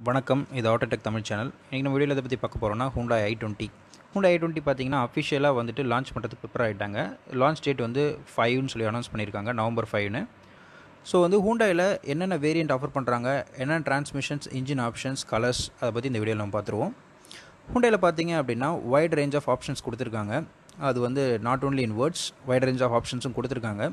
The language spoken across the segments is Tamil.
வணக்கம் இது ஆட்டோடெக் தமிழ் சேனல் இன்றைக்கி நம்ம வீடியோவில் எதை பற்றி பார்க்க போகிறோம்னா ஹூண்டா ஐ டுவெண்ட்டி ஹூண்டா ஐ டுவெண்ட்டி பார்த்தீங்கன்னா அஃபிஷியலாக வந்துட்டு லான்ச் பண்ணுறதுக்கு ப்ரிப்பேர் ஆகிட்டாங்க லான்ச் டேட் வந்து ஃபைவ்னு சொல்லி அனௌன்ஸ் பண்ணியிருக்காங்க நவம்பர் ஃபைவ்னு ஸோ வந்து ஹூண்டாயில் என்னென்ன வேரியண்ட் ஆஃபர் பண்ணுறாங்க என்னென்ன டிரான்ஸ்மிஷன்ஸ் இன்ஜின் ஆப்ஷன்ஸ் கலர்ஸ் அதை பற்றி இந்த வீடியோவில் நம்ம பார்த்துருவோம் ஹூண்டாயில் பார்த்தீங்க அப்படின்னா வைட் ரேஞ்ச் ஆஃப் ஆப்ஷன்ஸ் கொடுத்துருக்காங்க அது வந்து not only in words wide range of ஆப்ஷன்ஸும் கொடுத்துருக்காங்க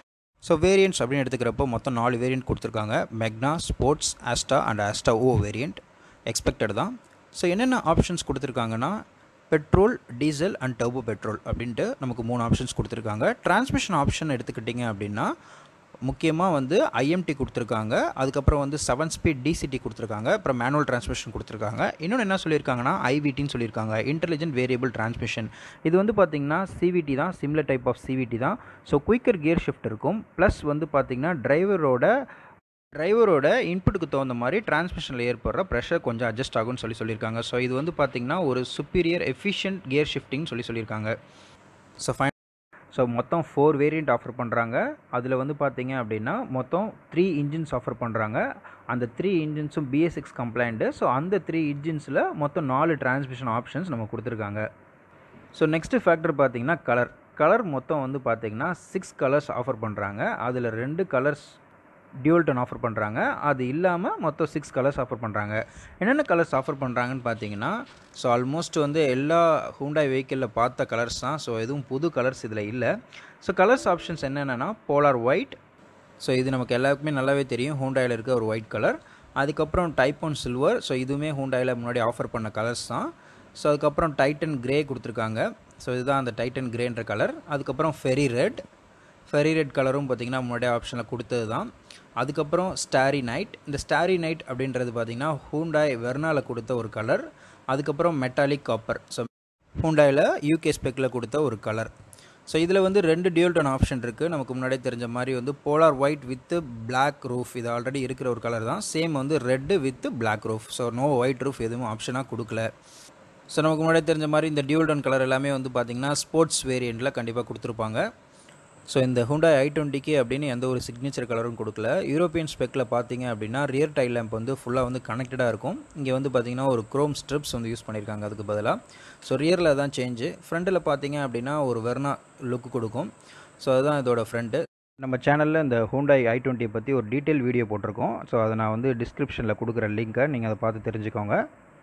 ஸோ வேரியண்ட்ஸ் அப்படின்னு எடுத்துக்கிறப்போ மொத்தம் நாலு வேரியண்ட் கொடுத்துருக்காங்க Magna sports Asta and Asta O variant expected தான் ஸோ என்னென்ன ஆப்ஷன்ஸ் கொடுத்துருக்காங்கன்னா petrol diesel and turbo petrol அப்படின்ட்டு நமக்கு மூணு ஆப்ஷன்ஸ் கொடுத்துருக்காங்க டிரான்ஸ்மிஷன் ஆப்ஷன் எடுத்துக்கிட்டிங்க அப்படின்னா முக்கியமாக வந்து ஐஎம்டி கொடுத்துருக்காங்க அதுக்கப்புறம் வந்து செவன் ஸ்பீட் டிசிடி கொடுத்துருக்காங்க அப்புறம் மேனுவல் டிரான்ஸ்மிஷன் கொடுத்துருக்காங்க இன்னொன்று என்ன சொல்லியிருக்காங்கன்னா ஐவிடின்னு சொல்லியிருக்காங்க இன்டெலிஜென்ட் வேரியபிள் டிரான்ஸ்மிஷன் இது வந்து பார்த்திங்கன்னா சிவிடி தான் சிம்லர் டைப் ஆஃப் சிவிடி தான் ஸோ குயிக்கர் கியர் ஷிஃப்ட் இருக்கும் ப்ளஸ் வந்து பார்த்திங்கன்னா டிரைவரோட டிரைவரோட இன்புட்டுக்கு தகுந்த மாதிரி டிரான்ஸ்மிஷனில் ஏற்படுற ப்ரெஷர் கொஞ்சம் அட்ஜஸ்ட் ஆகும்னு சொல்லி சொல்லியிருக்காங்க ஸோ இது வந்து பார்த்திங்கன்னா ஒரு சுப்பீரியர் எஃபிஷியன்ட் கியர் ஷிஃப்டிங்னு சொல்லி சொல்லியிருக்காங்க ஸோ ஃபைன் ஸோ மொத்தம் ஃபோர் வேரியண்ட் ஆஃபர் பண்ணுறாங்க அதில் வந்து பார்த்தீங்க அப்படின்னா மொத்தம் த்ரீ இன்ஜின்ஸ் ஆஃபர் பண்ணுறாங்க அந்த த்ரீ இன்ஜின்ஸும் பிஎஸ் சிக்ஸ் கம்ப்ளைண்ட்டு ஸோ அந்த த்ரீ இன்ஜின்ஸில் மொத்தம் நாலு டிரான்ஸ்மிஷன் ஆப்ஷன்ஸ் நம்ம கொடுத்துருக்காங்க ஸோ நெக்ஸ்ட்டு ஃபேக்டர் பார்த்தீங்கன்னா கலர் கலர் மொத்தம் வந்து பார்த்தீங்கன்னா சிக்ஸ் கலர்ஸ் ஆஃபர் பண்ணுறாங்க அதில் ரெண்டு கலர்ஸ் டியூல் டோன் ஆஃபர் பண்ணுறாங்க அது இல்லாமல் மொத்தம் சிக்ஸ் கலர்ஸ் ஆஃபர் பண்ணுறாங்க என்னென்ன கலர்ஸ் ஆஃபர் பண்ணுறாங்கன்னு பார்த்தீங்கன்னா ஸோ ஆல்மோஸ்ட் வந்து எல்லா ஹூண்டாய் வெஹிக்கிளில் பார்த்த கலர்ஸ் தான் ஸோ எதுவும் புது கலர்ஸ் இதில் இல்லை ஸோ கலர்ஸ் ஆப்ஷன்ஸ் என்னென்னா போலார் ஒயிட் ஸோ இது நமக்கு எல்லாருக்குமே நல்லாவே தெரியும் ஹூண்டாயில் இருக்க ஒரு ஒயிட் கலர் அதுக்கப்புறம் டைப்போன் சில்வர் ஸோ இதுவுமே ஹூண்டாயில் முன்னாடி ஆஃபர் பண்ண கலர்ஸ் தான் ஸோ அதுக்கப்புறம் டைட்டன் கிரே கொடுத்துருக்காங்க ஸோ இதுதான் அந்த டைட்டன் கிரேன்ற கலர் அதுக்கப்புறம் ஃபெரி ரெட் ஃபெரி ரெட் கலரும் பார்த்திங்கன்னா முன்னாடியே ஆப்ஷனில் கொடுத்தது தான் அதுக்கப்புறம் ஸ்டாரி நைட் இந்த ஸ்டாரி நைட் அப்படின்றது பார்த்திங்கன்னா ஹூண்டாய் வெர்னாவில் கொடுத்த ஒரு கலர் அதுக்கப்புறம் மெட்டாலிக் காப்பர் ஸோ ஹூண்டாயில் யூகே ஸ்பெக்கில் கொடுத்த ஒரு கலர் ஸோ இதில் வந்து ரெண்டு டியூல் டோன் ஆப்ஷன் இருக்குது நமக்கு முன்னாடியே தெரிஞ்ச மாதிரி வந்து polar white with black roof இது ஆல்ரெடி இருக்கிற ஒரு கலர் தான் சேம் வந்து red with black roof so no white roof எதுவும் ஆப்ஷனாக கொடுக்கல ஸோ நமக்கு முன்னாடி தெரிஞ்ச மாதிரி இந்த டியூல் டோன் கலர் எல்லாமே வந்து பார்த்திங்கன்னா ஸ்போர்ட்ஸ் வேரியண்ட்டில் கண்டிப்பாக கொடுத்துருப்பாங்க ஸோ இந்த ஹுண்டா ஐ டுவெண்ட்டிக்கு அப்படின்னு எந்த ஒரு சிக்னேச்சர் கலரும் கொடுக்கல யூரோப்பியன் ஸ்பெக்கில் பார்த்தீங்க அப்படின்னா ரியர் டைல் லேம்ப் வந்து ஃபுல்லாக வந்து கனெக்டடாக இருக்கும் இங்கே வந்து பார்த்திங்கன்னா ஒரு க்ரோம் ஸ்ட்ரிப்ஸ் வந்து யூஸ் பண்ணியிருக்காங்க அதுக்கு பதிலாக ஸோ ரியரில் தான் சேஞ்சு ஃப்ரண்ட்டில் பார்த்தீங்க அப்படின்னா ஒரு வெர்னா லுக் கொடுக்கும் ஸோ அதுதான் இதோட ஃப்ரண்ட்டு நம்ம சேனலில் இந்த ஹூண்டாய் ஐ டுவெண்ட்டியை பற்றி ஒரு டீட்டெயில் வீடியோ போட்டிருக்கோம் ஸோ அதை நான் வந்து டிஸ்கிரிப்ஷனில் கொடுக்குற லிங்க்கை நீங்கள் அதை பார்த்து தெரிஞ்சுக்கோங்க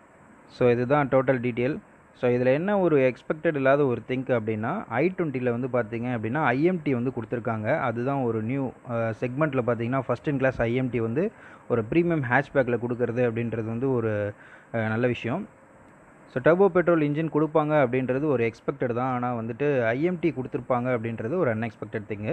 ஸோ இதுதான் டோட்டல் டீட்டெயில் ஸோ இதில் என்ன ஒரு எக்ஸ்பெக்டட் இல்லாத ஒரு திங்க் அப்படின்னா ஐ டுவெண்ட்டியில் வந்து பார்த்தீங்க அப்படின்னா ஐஎம்டி வந்து கொடுத்துருக்காங்க அதுதான் ஒரு நியூ செக்மெண்ட்டில் பார்த்தீங்கன்னா ஃபஸ்ட் இன் கிளாஸ் ஐஎம்டி வந்து ஒரு ப்ரீமியம் ஹேட்ச்பேக்கில் கொடுக்குறது அப்படின்றது வந்து ஒரு நல்ல விஷயம் ஸோ டர்போ பெட்ரோல் இன்ஜின் கொடுப்பாங்க அப்படின்றது ஒரு எக்ஸ்பெக்டட் தான் ஆனால் வந்துட்டு ஐஎம்டி கொடுத்துருப்பாங்க அப்படின்றது ஒரு அன்எக்ஸ்பெக்டட் திங்கு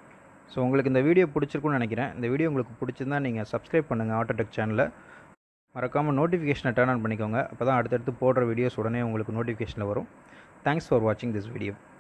ஸோ உங்களுக்கு இந்த வீடியோ பிடிச்சிருக்குன்னு நினைக்கிறேன் இந்த வீடியோ உங்களுக்கு பிடிச்சிருந்தா நீங்கள் சப்ஸ்கிரைப் பண்ணுங்கள் ஆட்டோடெக் சேனலை மறக்காமல் நோட்டிஃபிகேஷனை டர்ன் ஆன் பண்ணிக்கோங்க அப்போ தான் அடுத்தடுத்து போடுற வீடியோஸ் உடனே உங்களுக்கு நோட்டிஃபிகேஷனில் வரும் தேங்க்ஸ் ஃபார் வாட்சிங் திஸ் வீடியோ